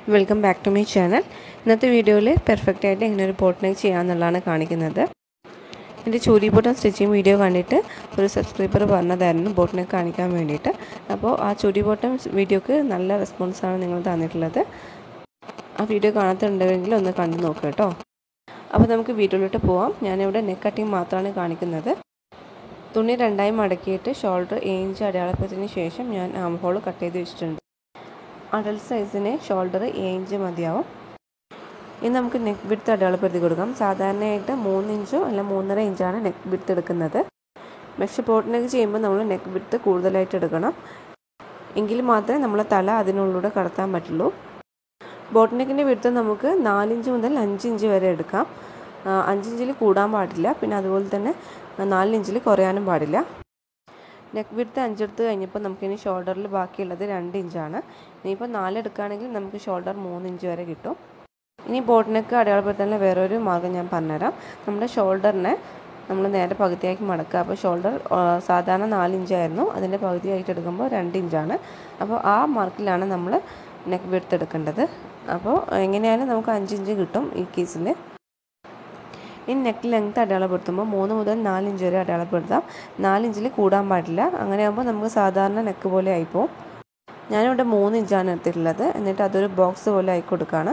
welcome back to my channel ഇന്നത്തെ വീഡിയോയിൽ perfect ആയിട്ട് എങ്ങനെ ഒരു ബോട്ട് നെക്ക് ചെയ്യാമെന്നുള്ളതാണ് കാണിക്കുന്നത് എൻ്റെ ചൂരി ബോട്ടം സ്റ്റിച്ചിങ് വീഡിയോ കണ്ടിട്ട് ഒരു സബ്സ്ക്രൈബർ പറഞ്ഞതായിരുന്നു ബോട്ട് നെക്ക് കാണിക്കാൻ വേണ്ടിയിട്ട് അപ്പോൾ ആ ചൂരി ബോട്ടം വീഡിയോക്ക് നല്ല റെസ്പോൺസാണ് നിങ്ങൾ തന്നിട്ടുള്ളത് ആ വീഡിയോ കാണാത്തുണ്ടെങ്കിൽ ഒന്ന് കണ്ടു നോക്കുക കേട്ടോ അപ്പോൾ നമുക്ക് വീഡിയോയിലോട്ട് പോവാം ഞാനിവിടെ നെക്ക് കട്ടിങ് മാത്രമാണ് കാണിക്കുന്നത് തുണി രണ്ടായി മടക്കിയിട്ട് ഷോൾഡർ ഏഞ്ച് അടയാളപ്പെടുത്തിയതിന് ശേഷം ഞാൻ ആം ഹോൾ കട്ട് ചെയ്ത് വെച്ചിട്ടുണ്ട് അഡൽട്ട് സൈസിന് ഷോൾഡർ ഏഞ്ച് മതിയാവും ഇനി നമുക്ക് നെക്ക് വിഡ്ത്ത് അടയാളപ്പെടുത്തി കൊടുക്കാം സാധാരണയായിട്ട് മൂന്ന് ഇഞ്ചോ അല്ല മൂന്നര ഇഞ്ചാണ് നെക്ക് വിഡ്ത്ത് എടുക്കുന്നത് മെഷ് പോട്ട് നെക്ക് ചെയ്യുമ്പോൾ നമ്മൾ നെക്ക് വിഡ്ത്ത് കൂടുതലായിട്ട് എടുക്കണം എങ്കിൽ മാത്രമേ നമ്മളെ തല അതിനുള്ളിലൂടെ കടത്താൻ പറ്റുള്ളൂ ബോട്ട് നെക്കിൻ്റെ വിടുത്ത് നമുക്ക് നാലിഞ്ച് മുതൽ അഞ്ച് ഇഞ്ച് വരെ എടുക്കാം അഞ്ചിഞ്ചിൽ കൂടാൻ പാടില്ല പിന്നെ അതുപോലെ തന്നെ നാലിഞ്ചിൽ കുറയാനും പാടില്ല നെക്ക് വിടുത്ത് അഞ്ചെടുത്ത് കഴിഞ്ഞപ്പോൾ നമുക്കിനി ഷോൾഡറിൽ ബാക്കിയുള്ളത് രണ്ട് ഇഞ്ചാണ് ഇനിയിപ്പോൾ നാലെടുക്കുകയാണെങ്കിൽ നമുക്ക് ഷോൾഡർ മൂന്ന് ഇഞ്ച് വരെ കിട്ടും ഇനി ബോട്ട് നെക്ക് അടയാളപ്പെടുത്താനുള്ള വേറൊരു മാർഗ്ഗം ഞാൻ പറഞ്ഞുതരാം നമ്മുടെ ഷോൾഡറിനെ നമ്മൾ നേരെ പകുതിയാക്കി മടക്കുക അപ്പോൾ ഷോൾഡർ സാധാരണ നാല് ഇഞ്ചായിരുന്നു അതിൻ്റെ പകുതിയായിട്ട് എടുക്കുമ്പോൾ രണ്ട് ഇഞ്ചാണ് അപ്പോൾ ആ മാർക്കിലാണ് നമ്മൾ നെക്ക് വിടുത്ത് എടുക്കേണ്ടത് അപ്പോൾ എങ്ങനെയായാലും നമുക്ക് അഞ്ച് ഇഞ്ച് കിട്ടും ഈ കേസിൽ ഇനി നെക്ക് ലെങ്ത് അടയാളപ്പെടുത്തുമ്പോൾ മൂന്ന് മുതൽ നാല് ഇഞ്ച് വരെ അടയാളപ്പെടുത്താം നാലിഞ്ചിൽ കൂടാൻ പാടില്ല അങ്ങനെയാകുമ്പോൾ നമുക്ക് സാധാരണ നെക്ക് പോലെ ആയിപ്പോവും ഞാനിവിടെ മൂന്ന് ഇഞ്ചാണ് എടുത്തിട്ടുള്ളത് എന്നിട്ട് അതൊരു ബോക്സ് പോലെ ആയി കൊടുക്കുകയാണ്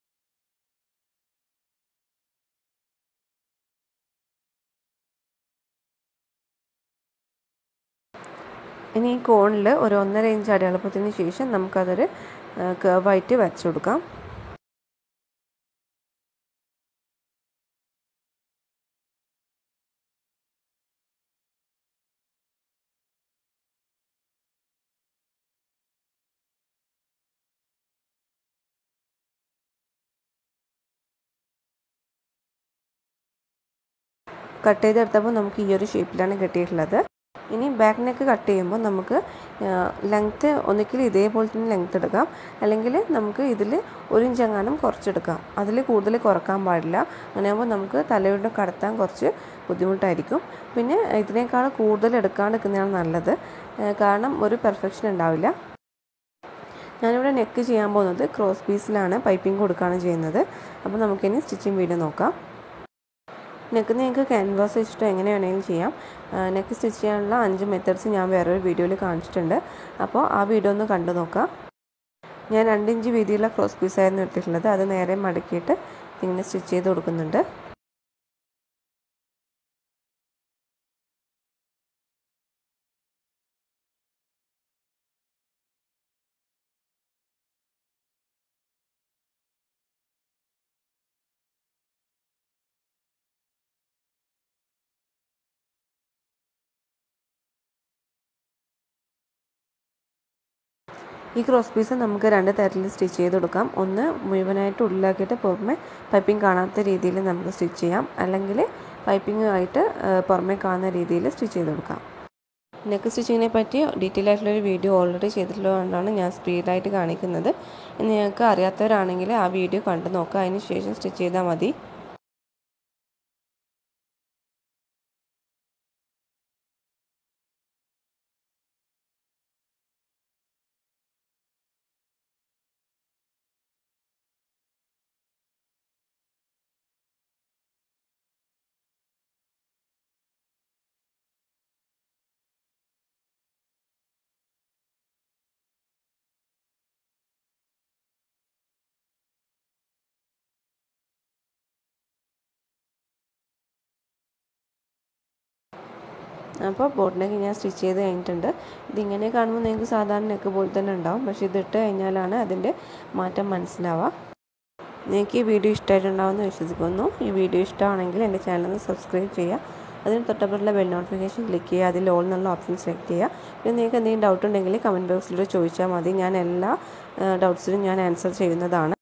ഇനി ഈ കോണിൽ ഒരു ഒന്നര ഇഞ്ച് അടയാളപ്പെടുത്തിയതിന് ശേഷം നമുക്കതൊരു കേവായിട്ട് വരച്ചു കൊടുക്കാം കട്ട് ചെയ്തെടുത്തപ്പോൾ നമുക്ക് ഈ ഒരു ഷേപ്പിലാണ് കിട്ടിയിട്ടുള്ളത് ഇനി ബാക്ക് നെക്ക് കട്ട് ചെയ്യുമ്പോൾ നമുക്ക് ലെങ്ത്ത് ഒന്നിക്കിൽ ഇതേപോലെ തന്നെ ലെങ്ത്ത് എടുക്കാം അല്ലെങ്കിൽ നമുക്ക് ഇതിൽ ഒരു ഇഞ്ചെങ്ങാനും കുറച്ചെടുക്കാം അതിൽ കൂടുതൽ കുറക്കാൻ പാടില്ല അങ്ങനെയാകുമ്പോൾ നമുക്ക് തലയുടെ കടത്താൻ കുറച്ച് ബുദ്ധിമുട്ടായിരിക്കും പിന്നെ ഇതിനേക്കാൾ കൂടുതൽ എടുക്കാണ്ട് നിൽക്കുന്നതാണ് നല്ലത് കാരണം ഒരു പെർഫെക്ഷൻ ഉണ്ടാവില്ല ഞാനിവിടെ നെക്ക് ചെയ്യാൻ പോകുന്നത് ക്രോസ് പീസിലാണ് പൈപ്പിംഗ് കൊടുക്കുകയാണ് ചെയ്യുന്നത് അപ്പോൾ നമുക്കിനി സ്റ്റിച്ചിങ് വീഡിയോ നോക്കാം നെക്ക് നിങ്ങൾക്ക് ക്യാൻവാസ് വെച്ചിട്ട് എങ്ങനെ വേണമെങ്കിലും ചെയ്യാം നെക്ക് സ്റ്റിച്ച് ചെയ്യാനുള്ള അഞ്ച് മെത്തേഡ്സ് ഞാൻ വേറൊരു വീഡിയോയിൽ കാണിച്ചിട്ടുണ്ട് അപ്പോൾ ആ വീഡിയോ ഒന്ന് കണ്ടു നോക്കാം ഞാൻ രണ്ട് ഇഞ്ച് വീതിയുള്ള ക്രോസ് പീസായിരുന്നു എടുത്തിട്ടുള്ളത് അത് നേരെ മടക്കിയിട്ട് ഇങ്ങനെ സ്റ്റിച്ച് ചെയ്ത് കൊടുക്കുന്നുണ്ട് ഈ ക്രോസ് പീസ് നമുക്ക് രണ്ട് തരത്തിൽ സ്റ്റിച്ച് ചെയ്ത് കൊടുക്കാം ഒന്ന് മുഴുവനായിട്ട് ഉള്ളിലാക്കിയിട്ട് പുറമെ പൈപ്പിംഗ് കാണാത്ത രീതിയിൽ നമുക്ക് സ്റ്റിച്ച് ചെയ്യാം അല്ലെങ്കിൽ പൈപ്പിംഗ് ആയിട്ട് പുറമെ കാണുന്ന രീതിയിൽ സ്റ്റിച്ച് ചെയ്ത് കൊടുക്കാം നെക്ക് സ്റ്റിച്ചിങ്ങിനെ പറ്റി ഡീറ്റെയിൽ ആയിട്ടുള്ളൊരു വീഡിയോ ഓൾറെഡി ചെയ്തിട്ടുള്ളതുകൊണ്ടാണ് ഞാൻ സ്പീഡായിട്ട് കാണിക്കുന്നത് നിങ്ങൾക്ക് അറിയാത്തവരാണെങ്കിൽ ആ വീഡിയോ കണ്ടു നോക്കുക അതിന് ശേഷം സ്റ്റിച്ച് ചെയ്താൽ മതി അപ്പോൾ ബോട്ട് നെക്ക് ഞാൻ സ്റ്റിച്ച് ചെയ്ത് കഴിഞ്ഞിട്ടുണ്ട് ഇതിങ്ങനെ കാണുമ്പോൾ നിങ്ങൾക്ക് സാധാരണ നെക്ക് പോലെ തന്നെ ഉണ്ടാവും പക്ഷേ ഇതിട്ട് കഴിഞ്ഞാലാണ് അതിൻ്റെ മാറ്റം മനസ്സിലാവുക നിങ്ങൾക്ക് ഈ വീഡിയോ ഇഷ്ടമായിട്ടുണ്ടാവുമെന്ന് വിശ്വസിക്കുന്നു ഈ വീഡിയോ ഇഷ്ടമാണെങ്കിൽ എൻ്റെ ചാനൽ സബ്സ്ക്രൈബ് ചെയ്യുക അതിന് തൊട്ടപ്പുറത്തുള്ള ബെൽ നോട്ടിഫിക്കേഷൻ ക്ലിക്ക് ചെയ്യുക അതിൽ ഓൾ എന്നുള്ള ഓപ്ഷൻ സെലക്ട് ചെയ്യുക പിന്നെ നിങ്ങൾക്ക് എന്തെങ്കിലും ഡൗട്ട് ഉണ്ടെങ്കിൽ കമൻറ്റ് ബോക്സിലൂടെ ചോദിച്ചാൽ മതി ഞാൻ എല്ലാ ഡൗട്ട്സിനും ഞാൻ ആൻസർ ചെയ്യുന്നതാണ്